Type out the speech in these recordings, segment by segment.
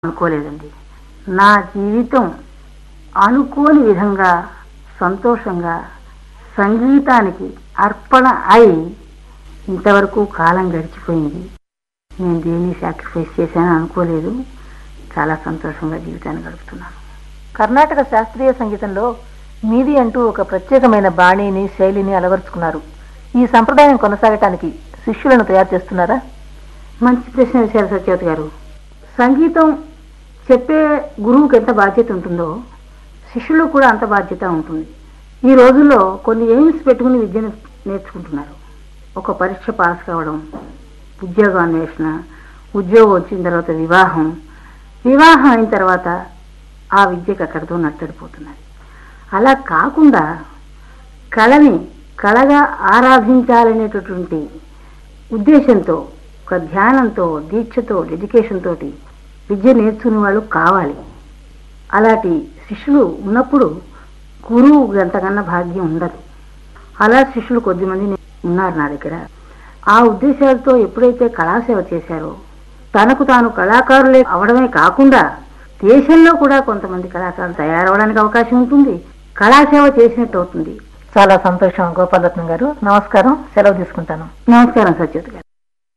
అనుకోలేదండి నా జీవితం అనుకోని విధంగా సంతోషంగా సంగీతానికి అర్పణ అయి ఇంతవరకు కాలం గడిచిపోయింది నేను దేన్ని సాక్రిఫైస్ చేశానని అనుకోలేదు చాలా సంతోషంగా జీవితాన్ని గడుపుతున్నాను కర్ణాటక శాస్త్రీయ సంగీతంలో మీది అంటూ ఒక ప్రత్యేకమైన బాణీని శైలిని అలవరుచుకున్నారు ఈ సంప్రదాయం కొనసాగటానికి శిష్యులను తయారు చేస్తున్నారా మంచి ప్రశ్న వేశారు సత్యవతి గారు సంగీతం చెప్పే గురువుకి ఎంత బాధ్యత ఉంటుందో శిష్యులకు కూడా అంత బాధ్యత ఉంటుంది ఈ రోజుల్లో కొన్ని ఎయిమ్స్ పెట్టుకుని విద్యను నేర్చుకుంటున్నారు ఒక పరీక్ష పాస్ కావడం ఉద్యోగ అన్వేషణ ఉద్యోగం వచ్చిన తర్వాత వివాహం వివాహం అయిన తర్వాత ఆ విద్యకు అక్కడితో నట్టడిపోతున్నది అలా కాకుండా కళని కళగా ఆరాధించాలనేటటువంటి ఉద్దేశంతో ఒక ధ్యానంతో దీక్షతో డెడికేషన్ తోటి విద్య నేర్చుకునే వాళ్ళు కావాలి అలాంటి శిష్యులు ఉన్నప్పుడు గురువు అంతకన్నా భాగ్యం ఉండదు అలా శిష్యులు కొద్దిమంది ఉన్నారు నా దగ్గర ఆ ఉద్దేశాలతో ఎప్పుడైతే కళాసేవ చేశారో తనకు తాను కళాకారులే అవడమే కాకుండా దేశంలో కూడా కొంతమంది కళాకారులు తయారవడానికి అవకాశం ఉంటుంది కళాసేవ చేసినట్టు అవుతుంది చాలా సంతోషం గోపాలరత్నం గారు నమస్కారం సెలవు తీసుకుంటాను నమస్కారం సత్యవతి గారు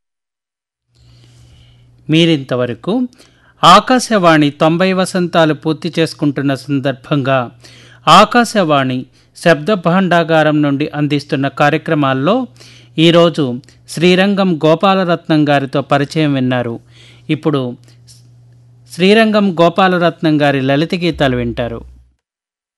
మీరింతవరకు ఆకాశవాణి తొంభై వసంతాలు పూర్తి చేసుకుంటున్న సందర్భంగా ఆకాశవాణి శబ్ద భాండాగారం నుండి అందిస్తున్న కార్యక్రమాల్లో ఈరోజు శ్రీరంగం గోపాలరత్నం గారితో పరిచయం విన్నారు ఇప్పుడు శ్రీరంగం గోపాలరత్నం గారి లలిత గీతాలు వింటారు